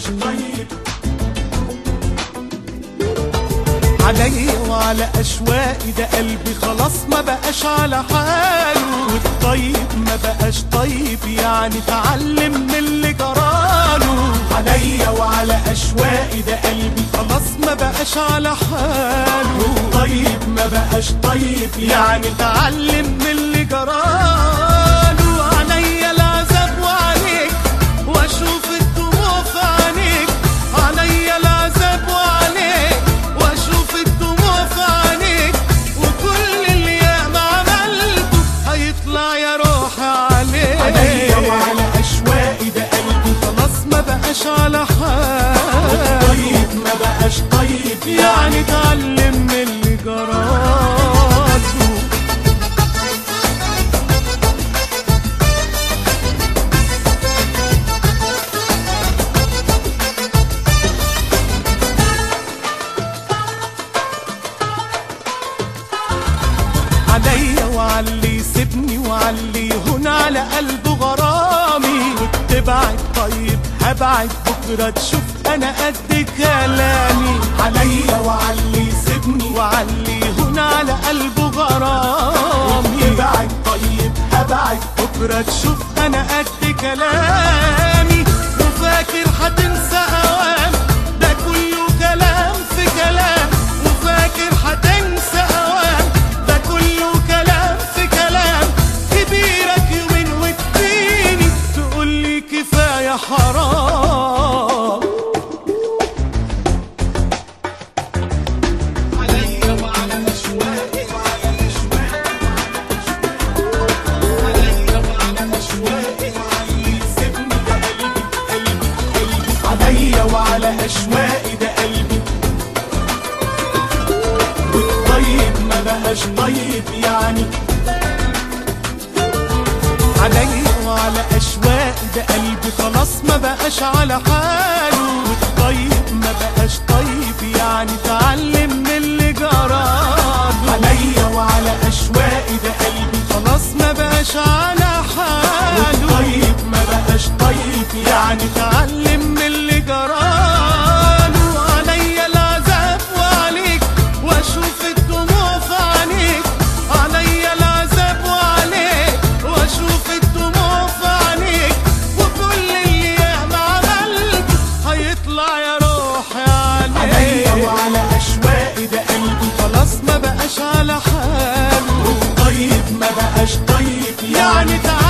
طيب علي وعلى اشواقي ده قلبي خلاص ما بقاش على حاله والطيب ما بقاش طيب يعني اتعلم من اللي جراله عليا وعلى اشواقي ده قلبي خلاص ما بقاش على حاله طيب ما بقاش طيب يعني اتعلم من اللي جراله عليا العذاب وعليك واشوف الدموع في عينيك عليا العذاب وعليك واشوف الدموع في عينيك وكل اللي ياما عملته هيطلع يا روحي عليك عليا وعلى اشواقي ده قلبي خلاص ما بقاش على حال طيب ما بقاش طيب يعني اتعلم من اللي جراله عليا وعلي يسيبني وعلي هون على قلبه غرامي وتبعد طيب هبعد بكرة تشوف أنا قد كلامي عليا وعلي يسيبني وعلي هون على قلبه غرامي وتبعد طيب هبعد بكرة تشوف أنا قد كلامي وفاكر هتنسى أوام ده كله كلام في كلام وفاكر هتنسى أوام ده كله كلام في كلام كبيرك يومين وتديني تقول لي كفاية حرام عليا وعلى أشواقي وعلى أشواقي عليا وعلى أشواقي وعلى سيبني ده قلبي قلبي قلبي عليا وعلى أشواقي ده قلبي والطيب ما بقاش طيب يعني عليا وعلى أشواقي ده قلبي خلاص ما بقاش على حاله والطيب ما بقاش طيب يعني اتعلم من اللي جراله عليا وعلى أشواقي ده قلبي خلاص ما بقاش على حاله والطيب ما بقاش طيب يعني اتعلم من اللي جراله عليا العذاب وعليك واشوف الدموع في عينيك عليا العذاب وعليك واشوف الدموع في عينيك وكل اللي ياما عملته هيطلع يا روحي عليك عليا وعلى اشواقي ده قلبي خلاص ما بقاش على حاله طيب ما بقاش طيب يعني تعال